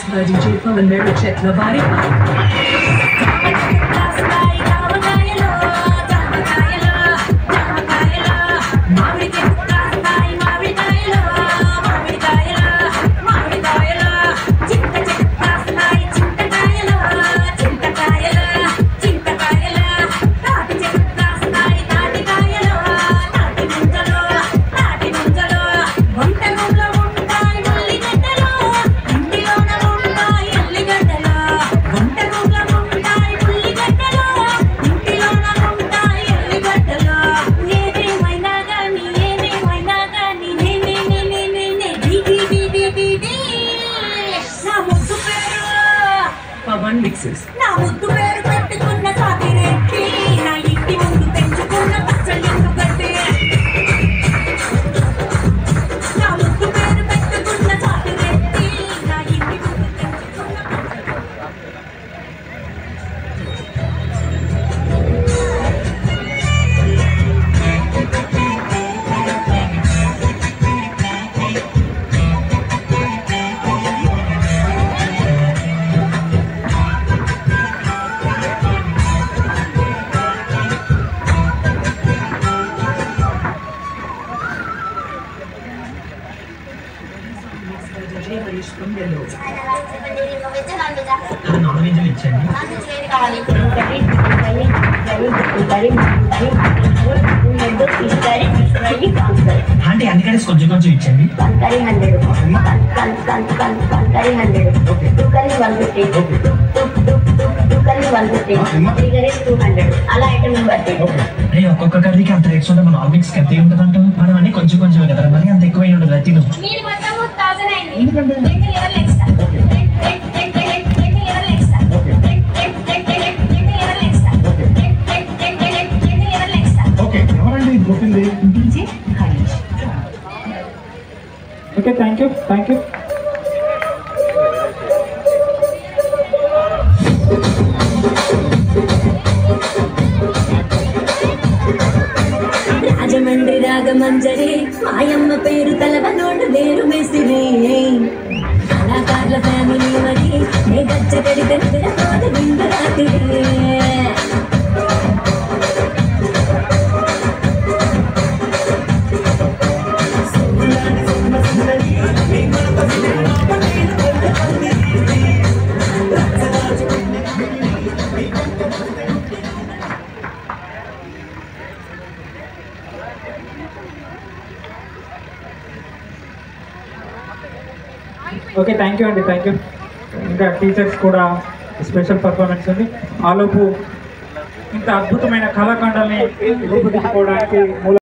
by DJ Phil and Mary Check the body. Pawan mixes. నా ముద్దు పేరు పెట్టుకున్న సాగిరెట్టి నా ఇంటి ముందు పెంచుకున్న పచ్చళ్ళెందు గడ్డి నా ముద్దు పేరు పెట్టుకున్న సాగిరెట్టి నా ఇంటి ముందు పెంచుకున్న పచ్చళ్ళెందు Mixed by DJ Harish from Yellow. Non veg ఇచ్చండి అంటే అన్ని కడేసి కొంచెం కొంచెం ఇచ్చండి curry hundred curry hundred two curry one fifty two curry one fifty three curries two hundred అలా ఐటమ్ బట్టి అరే ఒక్కొక్క కర్రీకి అంత రేట్స్ ఉంటే మన ఆల్మిక్స్ ఎంత ఉంటుందంట మనం అన్ని కొంచెం కొంచెం కదా మరి అంత ఎక్కువ ఉండదు అది తిను మీరు మొత్తం థౌసండ్ అయింది రెండు లెవెల్ ఎక్స్ట్రా రెండు లెవెల్ ఎక్స్ట్రా రెండు లెవెల్ ఎక్స్ట్రా రెండు లెవెల్ ఎక్స్ట్రా ఓకే ఎవరండి ఇది కొట్టింది DJ Harish. Okay thank you thank you Rajahmundry Ragamanjari మాయమ్మ పేరు తలవనోడు వేరు మేసిరి కళాకారుల ఫ్యామిలీ మరి నే గచ్చ కడితే నిద్రపోదు విందు రాత్రి ఓకే థ్యాంక్ యూ అండి థ్యాంక్ యూ ఇంకా టీచర్స్ కూడా స్పెషల్ పర్ఫార్మెన్స్ ఉంది ఆలోపు ఇంత అద్భుతమైన కళాఖండాన్ని రూపుదిద్దుకోవడానికి మూల